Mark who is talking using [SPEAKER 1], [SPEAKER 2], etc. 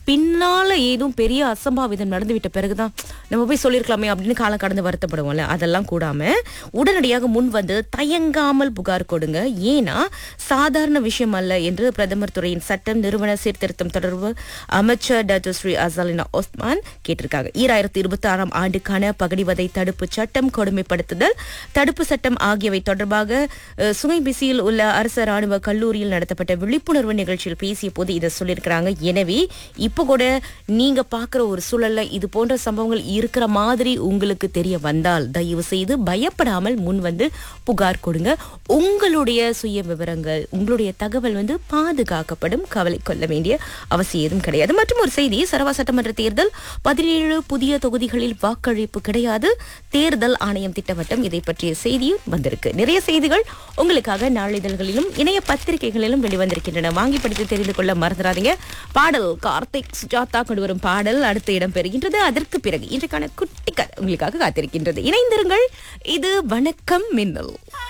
[SPEAKER 1] பின்னால ஏதும் பெரிய அசம்பாவிதம் நடந்துவிட்ட பிறகுதான் நம்ம போய் சொல்லியிருக்கலாமே அப்படின்னு காலம் கடந்து வருத்தப்படுவோம்ல அதெல்லாம் கூடாம உடனடியாக முன் வந்து தயங்காமல் புகார் கொடுங்க ஏன்னா சாதாரண விஷயம் அல்ல என்று பிரதமர் துறையின் சட்டம் நிறுவன சீர்திருத்தம் தொடர்பு அமைச்சர் டாக்டர் ஸ்ரீ அசாலினா ஒஸ்மான் கேட்டிருக்காங்க ஈராயிரத்தி இருபத்தி ஆறாம் ஆண்டுக்கான பகடிவதை தடுப்பு சட்டம் கொடுமைப்படுத்துதல் தடுப்பு சட்டம் ஆகியவை தொடர்பாக அஹ், சுங்கைபிசியில் உள்ள அரசு ராணுவ கல்லூரியில் நடத்தப்பட்ட விழிப்புணர்வு நிகழ்ச்சியில் பேசிய போது இதை சொல்லியிருக்கிறாங்க எனவே இப்போ கூட நீங்க பார்க்குற ஒரு சூழல்ல இது போன்ற சம்பவங்கள் இருக்கிற மாதிரி உங்களுக்கு தெரிய வந்தால் தயவு செய்து பயப்படாமல் முன் வந்து புகார் கொடுங்க உங்களுடைய சுய விவரங்கள் உங்களுடைய தகவல் வந்து பாதுகாக்கப்படும் கவலை கொள்ள வேண்டிய அவசியம் எதுவும் கிடையாது மற்றும் ஒரு செய்தி சரவா சட்டமன்ற தேர்தல் பதினேழு புதிய தொகுதிகளில் வாக்களிப்பு கிடையாது தேர்தல் ஆணையம் திட்டவட்டம் இதை பற்றிய செய்தியும் வந்திருக்கு நிறைய செய்திகள் உங்களுக்காக நாளிதழ்களிலும் இணைய பத்திரிகைகளிலும் வெளிவந்திருக்கின்றன வாங்கி படித்து தெரிந்து கொள்ள மறந்துடாதீங்க பாடல் கார்த்திக் சுஜாதா கொண்டு வரும் பாடல் அடுத்த இடம் பெறுகின்றது அதற்கு பிறகு இன்றைக்கான குட்டி கதை உங்களுக்காக காத்திருக்கின்றது இணைந்திருங்கள் இது வணக்கம் மின்னல்